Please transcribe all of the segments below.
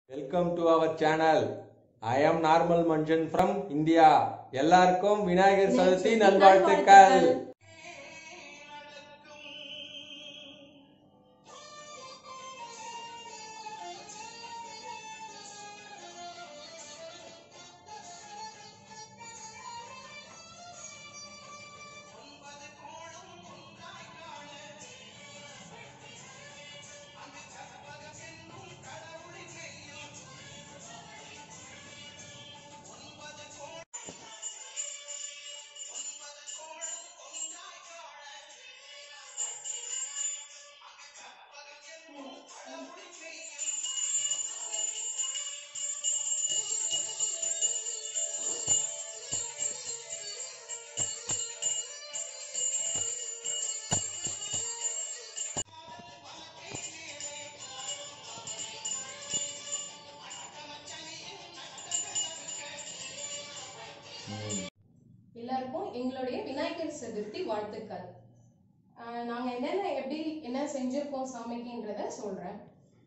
Welcome to our channel I am normal மனுஷன் from India எல்லாருக்கும் விநாயகர் சதுர்த்தி நல்வாழ்த்துக்கள் எல்லாருக்கும் எங்களுடைய விநாயகர் சதுர்த்தி வாழ்த்துக்கள் ஆஹ் நாங்க என்னென்ன எப்படி என்ன செஞ்சிருக்கோம் சாமிக்குன்றத சொல்றேன்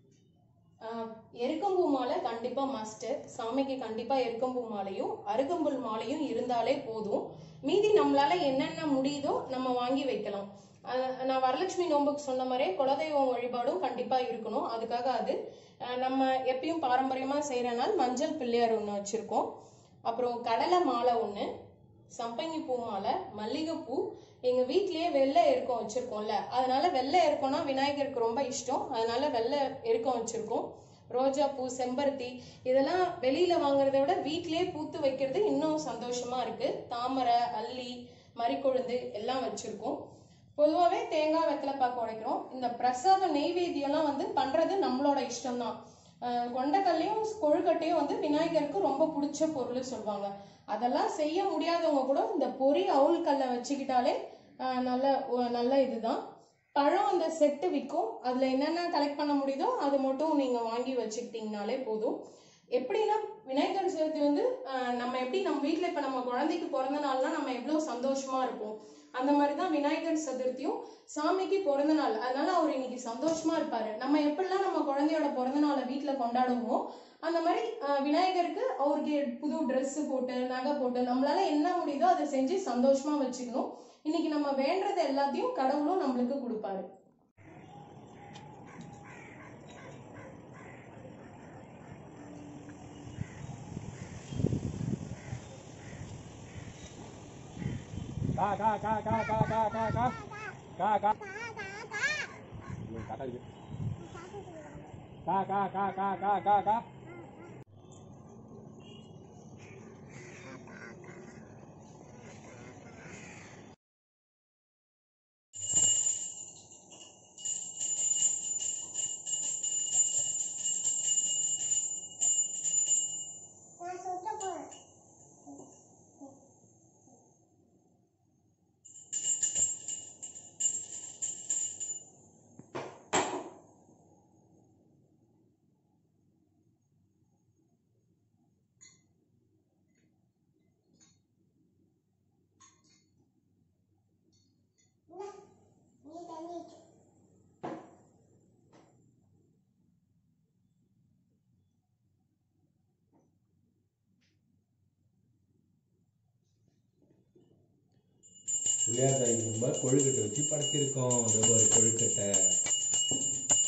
ஆஹ் எருக்கம்பூ மாலை கண்டிப்பா மஸ்ட் சாமிக்கு கண்டிப்பா எருக்கம்பூ மாலையும் அருகம்புல் மாலையும் இருந்தாலே போதும் மீதி நம்மளால என்னென்ன முடியுதோ நம்ம வாங்கி வைக்கலாம் ஆஹ் நான் வரலட்சுமி நோம்புக்கு சொன்ன மாதிரியே குலதெய்வம் வழிபாடும் கண்டிப்பா இருக்கணும் அதுக்காக அது ஆஹ் நம்ம எப்பயும் பாரம்பரியமா செய்யறனால மஞ்சள் பிள்ளையார் ஒன்று வச்சிருக்கோம் அப்புறம் கடலை மாலை ஒன்று சம்பங்கி பூ மாலை மல்லிகைப்பூ எங்க வீட்லயே வெள்ளை எருக்கம் வச்சிருக்கோம்ல அதனால வெள்ளை எருக்கம்னா விநாயகருக்கு ரொம்ப இஷ்டம் அதனால வெள்ளை எருக்கம் வச்சிருக்கோம் ரோஜா பூ செம்பருத்தி இதெல்லாம் வெளியில வாங்குறத விட வீட்லயே பூத்து வைக்கிறது இன்னும் சந்தோஷமா இருக்கு தாமரை அல்லி மறிக்கொழுந்து எல்லாம் வச்சிருக்கோம் பொதுவாகவே தேங்காய் வெத்தலைப்பாக்கு உடைக்கிறோம் இந்த பிரசாத நெய்வேத்தியம்லாம் வந்து பண்றது நம்மளோட இஷ்டம்தான் ஆஹ் கொண்டக்கல்லையும் கொழுக்கட்டையும் வந்து விநாயகருக்கு ரொம்ப பிடிச்ச பொருள் சொல்லுவாங்க அதெல்லாம் செய்ய முடியாதவங்க கூட இந்த பொரி அவுள் கல்லை வச்சுக்கிட்டாலே ஆஹ் நல்ல ஒ- நல்ல இதுதான் பழம் அந்த செட்டு விற்கும் அதுல என்னென்ன கலெக்ட் பண்ண முடியுதோ அது மட்டும் நீங்க வாங்கி வச்சுக்கிட்டீங்கனாலே போதும் எப்படின்னா விநாயகர் சதுர்த்தி வந்து ஆஹ் நம்ம எப்படி நம்ம வீட்ல இப்ப நம்ம குழந்தைக்கு பிறந்த நாள்னா நம்ம எவ்வளவு சந்தோஷமா இருப்போம் அந்த மாதிரி தான் விநாயகர் சதுர்த்தியும் சாமிக்கு பிறந்த நாள் அதனால அவர் இன்னைக்கு சந்தோஷமா இருப்பாரு நம்ம எப்படிலாம் நம்ம குழந்தையோட பிறந்த நாளை வீட்டுல கொண்டாடுவோமோ அந்த மாதிரி ஆஹ் விநாயகருக்கு அவருக்கு புது Dress போட்டு நகை போட்டு நம்மளால என்ன முடியுதோ அதை செஞ்சு சந்தோஷமா வச்சுக்கணும் இன்னைக்கு நம்ம வேண்டது எல்லாத்தையும் கடவுளும் நம்மளுக்கு கொடுப்பாரு கா கா கா கா கா கா கா கா கா கா இவன் காக்கா இருக்கு. கா கா கா கா கா கா கா பிள்ளையார் தாய்க்கு ரொம்ப கொழுக்கட்டை வச்சு படைச்சிருக்கோம் இந்த ஒரு கொழுக்கட்டை